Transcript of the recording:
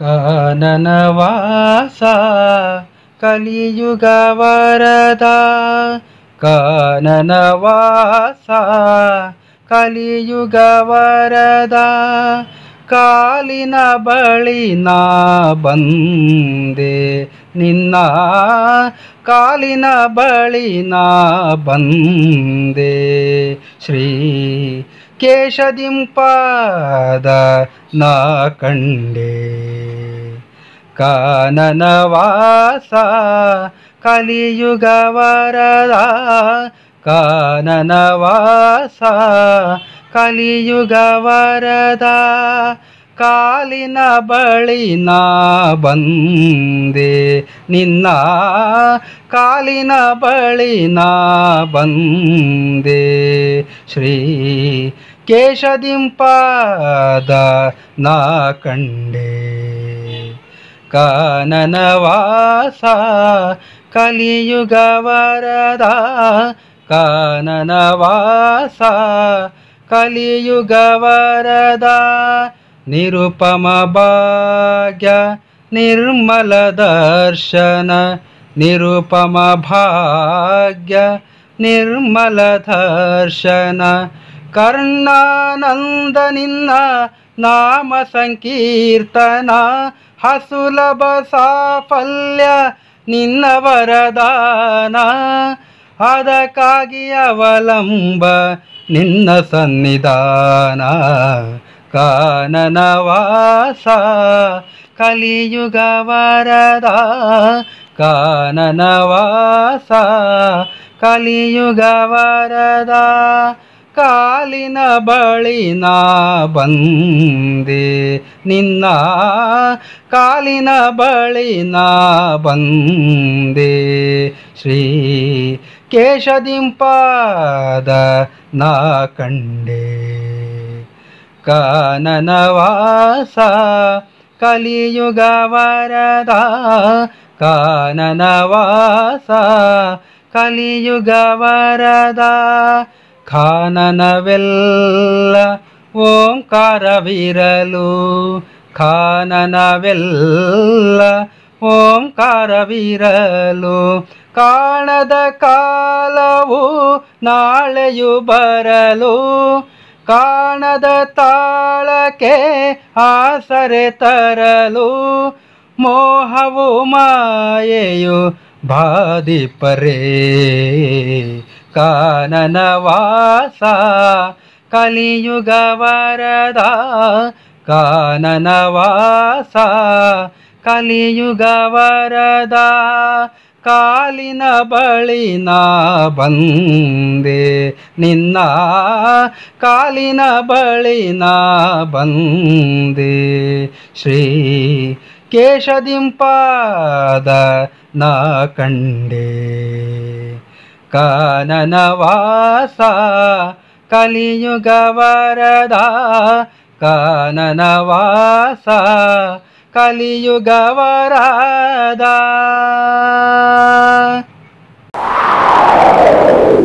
ಕಾನನವಾಸ ಕಲಿಯುಗ ವರದ ಕಾನನವಾಸ ಕಲಿಯುಗ ವರದ ಕಾಲಿನ ಬಳಿ ನಾ ಬಂದೆ ನಿನ್ನ ಕಾಲಿನ ಬಳಿ ನಾ ಬಂದೆ ಶ್ರೀ ಕೇಶದಿಂಪಾದ ನಾ ಕಂಡೆ ಕಾನನವಾಸ ಕಲಿಯುಗ ವರದ ಕಾನನವಾಸ ಕಲಿಯುಗ ವರದ ಕಾಲಿನ ಬಳಿ ನಾ ಬಂದೆ ನಿನ್ನ ಕಾಲಿನ ಬಳಿ ನಾ ಬಂದೆ ಶ್ರೀ ಕೇಶದಿಂಪಾದ ನಾ ಕಂಡೆ ಕಾನನವಾಸ ಕಲಿಯುಗ ವರದ ಕಾನನವಾಸ ಕಲಿಯುಗ ವರದ ನಿರುಪಮ ಭಾಗ್ಯ ನಿರ್ಮಲ ದರ್ಶನ ನಿರುಪಮ ಭಾಗ್ಯ ನಿರ್ಮಲ ದರ್ಶನ ಕರ್ಣಾನಂದ ನಿನ್ನ ನಾಮ ಸಂಕೀರ್ತನ ಹಸುಲಭ ಸಾಫಲ್ಯ ನಿನ್ನ ವರದಾನ ಅದಕ್ಕಾಗಿ ಅವಲಂಬ ನಿನ್ನ ಸನ್ನಿಧಾನ ಕಾನನವಾಸ ಕಲಿಯುಗ ವರದ ಕಾನನವಾಸ ಕಲಿಯುಗ ವರದ ಕಾಲಿನ ಬಳಿ ನಾ ಬಂದೆ ನಿನ್ನ ಕಾಲಿನ ಬಳಿ ನಾ ಬಂದೆ ಶ್ರೀ ಕೇಶದಿಂಪಾದ ನಾ ಕಂಡೆ ಕಾನನವಾಸ ಕಲಿಯುಗ ವರದ ಕಾನನವಾಸ ಕಲಿಯುಗ ವರದ ಖಾನನವೆಲ್ಲ ಓಂಕಾರವಿರಲು ಖಾನನವೆಲ್ಲ ಓಂಕಾರವಿರಲು ಕಾಣದ ಕಾಲವು ನಾಳೆಯು ಬರಲು ಕಾಣದ ತಾಳಕ್ಕೆ ಆಸರೆ ತರಲು ಮೋಹವು ಮಾಯೆಯು ಬಾದಿಪರೇ ಕಾನನವಾಸ ಕಲಿಯುಗ ವರದ ಕಾನನವಾಸ ಕಲಿಯುಗ ವರದ ಕಾಲಿನ ಬಳಿ ನಾ ಬಂದೆ ನಿನ್ನ ಕಾಲಿನ ಬಳಿ ನಾ ಬಂದೆ ಶ್ರೀ ಕೇಶದಿಂಪಾದ ನಾ ಕಂಡೆ ಕಾನನವಾಸ ಕಲಿಯುಗ ವರದ ಕಾನನವಾಸ ಕಲಿಯುಗ ವರದ